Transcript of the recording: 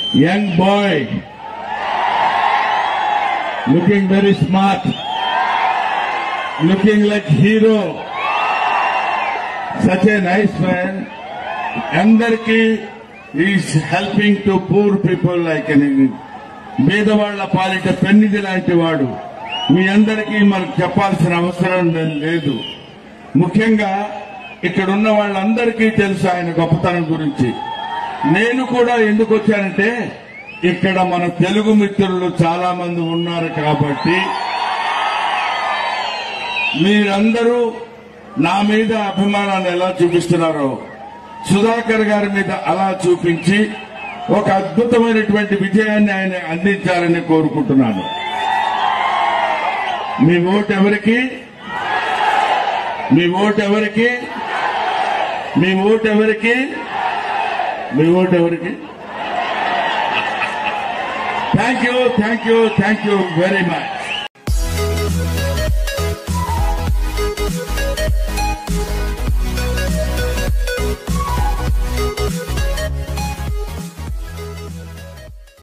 young boy looking very smart looking like hero such a nice man అందరికీ is helping to poor people like పేదవాళ్ల పాలిట పెన్నిది లాంటి వాడు మీ అందరికీ మనకు చెప్పాల్సిన అవసరం లేదు ముఖ్యంగా ఇక్కడ ఉన్న వాళ్ళందరికీ తెలుసు ఆయన గొప్పతనం గురించి నేను కూడా ఎందుకు వచ్చానంటే ఇక్కడ మన తెలుగు మిత్రులు చాలా మంది ఉన్నారు కాబట్టి మీరందరూ నా మీద అభిమానాన్ని ఎలా చూపిస్తున్నారో సుధాకర్ గారి మీద అలా చూపించి ఒక అద్భుతమైనటువంటి విజయాన్ని ఆయన అందించాలని కోరుకుంటున్నాను మీ ఓటు ఎవరికి మీ ఓటు ఎవరికి మీ ఓటు ఎవరికి మీ ఓటు ఎవరికి thank you thank you thank you very much